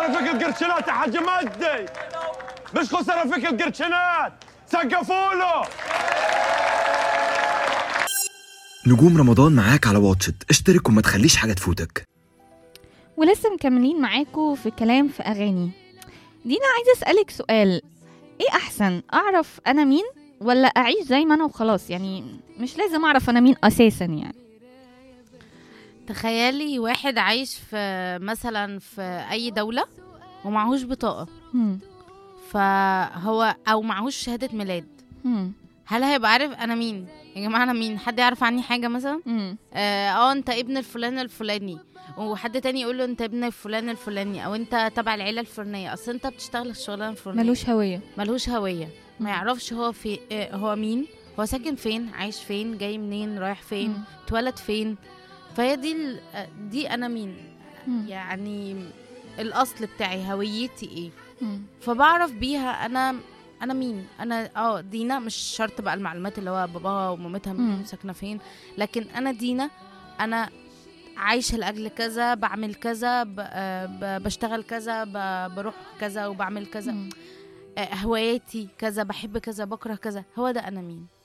فيك القرشنات يا حاج مجدي مش خسر فيك القرشنات سقفوا له نجوم رمضان معاك على واتشت اشترك وما تخليش حاجة تفوتك ولسه مكملين معاكم في كلام في اغاني دينا عايزه اسالك سؤال ايه احسن اعرف انا مين ولا اعيش زي ما انا وخلاص يعني مش لازم اعرف انا مين اساسا يعني تخيلي واحد عايش في مثلا في اي دولة ومعهوش بطاقة هم. فهو او معهوش شهادة ميلاد هم. هل هيبقى عارف انا مين يا جماعة انا مين حد يعرف عني حاجة مثلا هم. اه آه، انت ابن الفلان الفلاني وحد تاني يقول له انت ابن الفلان الفلاني او انت تبع العيله الفلانيه اصل انت بتشتغل الشغلانه الفلانيه ملوش هويه ملهوش هويه مم. ما يعرفش هو في آه، هو مين هو ساكن فين عايش فين جاي منين رايح فين مم. اتولد فين فهي دي ال- آه، دي انا مين هم. يعني الاصل بتاعي هويتي ايه هم. فبعرف بيها انا انا مين انا اه دينا مش شرط بقى المعلومات اللي هو باباها ومامتها مم. مين ساكنه فين لكن انا دينا انا عايشه لاجل كذا بعمل كذا ب- آه، ب- بشتغل كذا ب- بروح كذا وبعمل كذا هم. آه، هواياتي كذا بحب كذا بكره كذا هو ده انا مين